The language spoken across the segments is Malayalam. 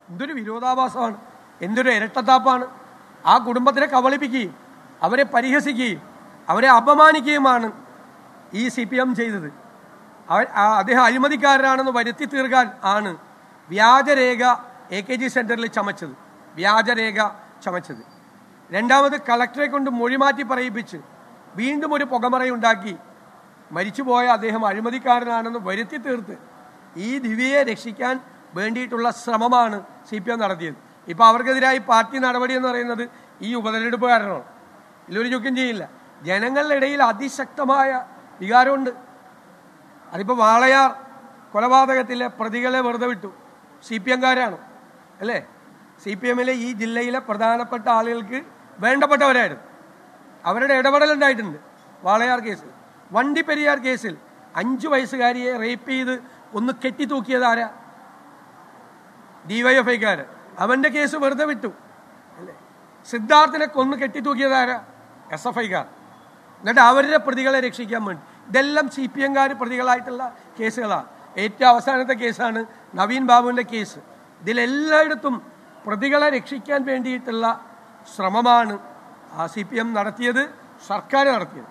എന്തൊരു വിരോധാഭാസമാണ് എന്തൊരു ഇരട്ടത്താപ്പാണ് ആ കുടുംബത്തിനെ കബളിപ്പിക്കുകയും അവരെ പരിഹസിക്കുകയും അവരെ അപമാനിക്കുകയുമാണ് ഈ സി പി എം ചെയ്തത് അവർ ആ- അദ്ദേഹം അഴിമതിക്കാരനാണെന്ന് വരുത്തി തീർക്കാൻ ആണ് വ്യാജരേഖ എ കെ ജി സെന്ററിൽ ചമച്ചത് വ്യാജരേഖ ചമച്ചത് രണ്ടാമത് കളക്ടറെ കൊണ്ട് മൊഴിമാറ്റി പറയിപ്പിച്ച് വീണ്ടും ഒരു പുകമറയുണ്ടാക്കി മരിച്ചുപോയ അദ്ദേഹം അഴിമതിക്കാരനാണെന്ന് വരുത്തി തീർത്ത് ഈ ദിവ്യയെ രക്ഷിക്കാൻ വേണ്ടിയിട്ടുള്ള ശ്രമമാണ് സി പി എം നടത്തിയത് ഇപ്പൊ അവർക്കെതിരായി പാർട്ടി നടപടി എന്ന് പറയുന്നത് ഈ ഉപതെരഞ്ഞെടുപ്പ് കാരണമാണ് ഇതിലൊരു ചുക്കും ചെയ്യില്ല ജനങ്ങളുടെ ഇടയിൽ അതിശക്തമായ വികാരമുണ്ട് അതിപ്പോ വാളയാർ കൊലപാതകത്തിലെ പ്രതികളെ വെറുതെ വിട്ടു സി പി എംകാരാണ് അല്ലേ സി പി എമ്മിലെ ഈ ജില്ലയിലെ പ്രധാനപ്പെട്ട ആളുകൾക്ക് വേണ്ടപ്പെട്ടവരായിരുന്നു അവരുടെ ഇടപെടലുണ്ടായിട്ടുണ്ട് വാളയാർ കേസിൽ വണ്ടിപ്പെരിയാർ കേസിൽ അഞ്ചു വയസ്സുകാരിയെ റേപ്പ് ചെയ്ത് ഒന്ന് കെട്ടിത്തൂക്കിയത് ആരാ ഡിവൈഎഫ്ഐക്കാര് അവന്റെ കേസ് വെറുതെ വിട്ടു അല്ലേ സിദ്ധാർത്ഥിനെ കൊന്ന് കെട്ടിത്തൂക്കിയത് ആരാ എസ് എഫ് ഐക്കാർ എന്നിട്ട് അവരുടെ പ്രതികളെ രക്ഷിക്കാൻ വേണ്ടി ഇതെല്ലാം സി പി എംകാർ പ്രതികളായിട്ടുള്ള കേസുകളാണ് ഏറ്റവും അവസാനത്തെ കേസാണ് നവീൻ ബാബുവിന്റെ കേസ് ഇതിലെല്ലായിടത്തും പ്രതികളെ രക്ഷിക്കാൻ വേണ്ടിയിട്ടുള്ള ശ്രമമാണ് ആ സി പി എം നടത്തിയത് സർക്കാർ നടത്തിയത്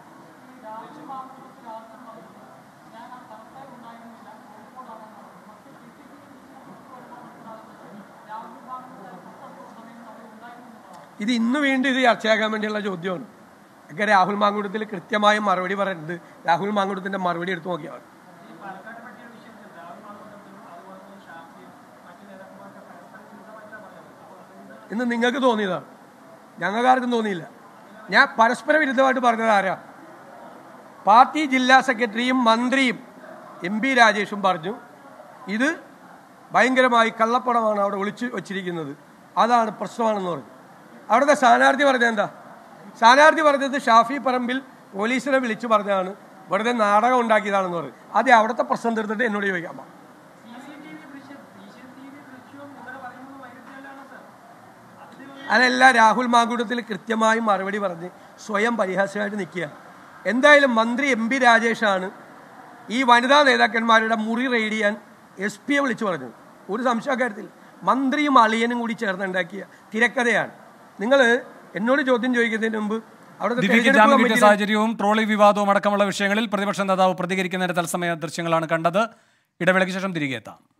ഇത് ഇന്ന് വീണ്ടും ഇത് ചർച്ചയാക്കാൻ വേണ്ടിയുള്ള ചോദ്യമാണ് ഒക്കെ രാഹുൽ മാങ്കുടത്തിൽ കൃത്യമായും മറുപടി പറയുന്നുണ്ട് രാഹുൽ മാങ്കുടത്തിന്റെ മറുപടി എടുത്തു നോക്കിയാൽ മതി ഇന്ന് നിങ്ങൾക്ക് തോന്നിയതാണ് ഞങ്ങൾക്കാർക്കും തോന്നിയില്ല ഞാൻ പരസ്പര വിരുദ്ധമായിട്ട് പറഞ്ഞത് ആരാ പാർട്ടി ജില്ലാ സെക്രട്ടറിയും മന്ത്രിയും എം പി രാജേഷും പറഞ്ഞു ഇത് ഭയങ്കരമായി കള്ളപ്പണമാണ് അവിടെ ഒളിച്ചു വച്ചിരിക്കുന്നത് അതാണ് പ്രശ്നമാണെന്ന് പറഞ്ഞു അവിടുത്തെ സ്ഥാനാർത്ഥി പറഞ്ഞത് എന്താ സ്ഥാനാർത്ഥി പറഞ്ഞത് ഷാഫി പറമ്പിൽ പോലീസിനെ വിളിച്ചു പറഞ്ഞതാണ് വെറുതെ നാടകം ഉണ്ടാക്കിയതാണെന്ന് പറഞ്ഞു അതെ അവിടുത്തെ പ്രശ്നം തീർത്തിട്ട് എന്നോട് ചോദിക്കാം അതല്ല രാഹുൽ മാങ്കുടത്തിൽ കൃത്യമായി മറുപടി പറഞ്ഞ് സ്വയം പരിഹാസമായിട്ട് നിൽക്കുക എന്തായാലും മന്ത്രി എം പി രാജേഷാണ് ഈ വനിതാ നേതാക്കന്മാരുടെ മുറി റെയ്ഡ് ചെയ്യാൻ എസ് പിയെ വിളിച്ചു പറഞ്ഞു ഒരു സംശയക്കാര്യത്തിൽ മന്ത്രിയും അളിയനും കൂടി ചേർന്നുണ്ടാക്കിയ തിരക്കഥയാണ് നിങ്ങൾ എന്നോട് ചോദ്യം ചോദിക്കുന്നതിന് മുമ്പ് അവിടുത്തെ ദിവ്യയ്ക്ക് തെരഞ്ഞെടുപ്പ് ജാമ്യം കിട്ടിയ കമ്മിറ്റിയിലെ- സാഹചര്യവും ട്രോളി വിവാദവും അടക്കമുള്ള വിഷയങ്ങളിൽ പ്രതിപക്ഷ നേതാവ് പ്രതികരിക്കുന്നതിന്റെ തത്സമയ ദൃശ്യങ്ങളാണ് കണ്ടത് ഇടവേളയ്ക്ക് ശേഷം തിരികെ എത്താം